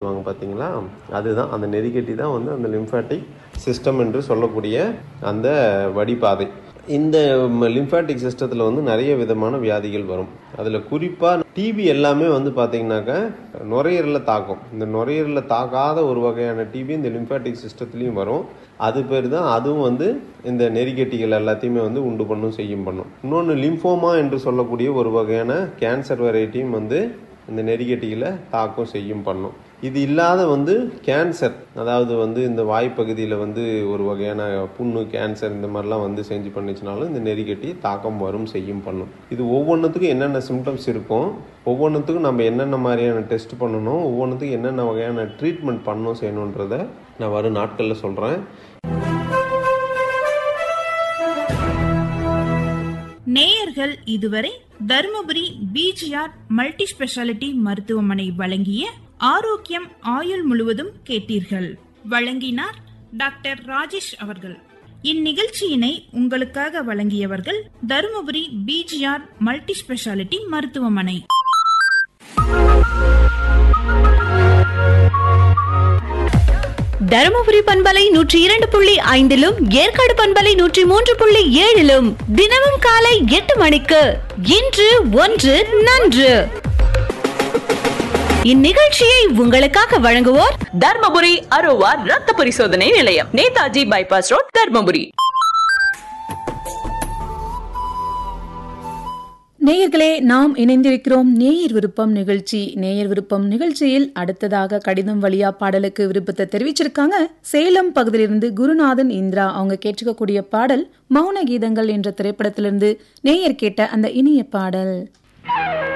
வாங்க பார்த்தீங்களா அதுதான் அந்த நெறிக்கட்டி தான் வந்து அந்த லிம்ஃபாட்டிக் சிஸ்டம் என்று சொல்லக்கூடிய அந்த வடிபாதை இந்த லிம்ஃபாட்டிக் சிஸ்டத்தில் வந்து நிறைய விதமான வியாதிகள் வரும் அதில் குறிப்பாக டிபி எல்லாமே வந்து பார்த்தீங்கன்னாக்கா நுரையீரலில் தாக்கும் இந்த நுரையீரலில் தாக்காத ஒரு வகையான டிபி இந்த லிம்ஃபாட்டிக் சிஸ்டத்துலேயும் வரும் அது பேர் தான் அதுவும் வந்து இந்த நெறிக்கட்டிகள் எல்லாத்தையுமே வந்து உண்டு பண்ணும் செய்யும் பண்ணும் இன்னொன்று லிம்ஃபோமா என்று சொல்லக்கூடிய ஒரு வகையான கேன்சர் வெரைட்டியும் வந்து இந்த நெறிக்கட்டிகளை தாக்கம் செய்யும் பண்ணும் இது இல்லாத வந்து கேன்சர் அதாவது வந்து இந்த வாய்ப்பகுதியில் வந்து ஒரு வகையான புண்ணு கேன்சர் இந்த மாதிரிலாம் வந்து செஞ்சு பண்ணிச்சுனாலும் இந்த நெறிக்கட்டி தாக்கம் வரும் செய்யும் பண்ணும் இது ஒவ்வொன்றுத்துக்கும் என்னென்ன சிம்டம்ஸ் இருக்கும் ஒவ்வொன்றுத்துக்கும் நம்ம என்னென்ன மாதிரியான டெஸ்ட் பண்ணணும் ஒவ்வொன்றுத்துக்கும் என்னென்ன வகையான ட்ரீட்மெண்ட் பண்ணணும் செய்யணுன்றதை நான் வரும் நாட்களில் சொல்கிறேன் நேயர்கள் இதுவரை தருமபுரி பிஜிஆர் மல்டி ஸ்பெஷாலிட்டி மருத்துவமனை வழங்கிய ஆரோக்கியம் ஆயுள் முழுவதும் கேட்டீர்கள் வழங்கினார் டாக்டர் ராஜேஷ் அவர்கள் இந்நிகழ்ச்சியினை உங்களுக்காக வழங்கியவர்கள் தருமபுரி பிஜிஆர் மல்டி ஸ்பெஷாலிட்டி மருத்துவமனை தருமபுரி பண்பலை நூற்றி இரண்டு புள்ளி ஐந்திலும் ஏற்காடு பண்பலை நூற்றி மூன்று புள்ளி ஏழிலும் தினமும் காலை எட்டு மணிக்கு இன்று ஒன்று நன்று இந்நிகழ்ச்சியை உங்களுக்காக வழங்குவோர் தர்மபுரி அரோவா ரத்த பரிசோதனை நிலையம் நேதாஜி பைபாஸ் ரோட் தர்மபுரி நேயர்களே நாம் இணைந்திருக்கிறோம் நேயர் விருப்பம் நிகழ்ச்சி நேயர் விருப்பம் நிகழ்ச்சியில் அடுத்ததாக கடிதம் வழியா பாடலுக்கு விருப்பத்தை தெரிவிச்சிருக்காங்க சேலம் பகுதியிலிருந்து குருநாதன் இந்திரா அவங்க கேட்டுக்கக்கூடிய பாடல் மௌன கீதங்கள் என்ற திரைப்படத்திலிருந்து நேயர் கேட்ட அந்த இனிய பாடல்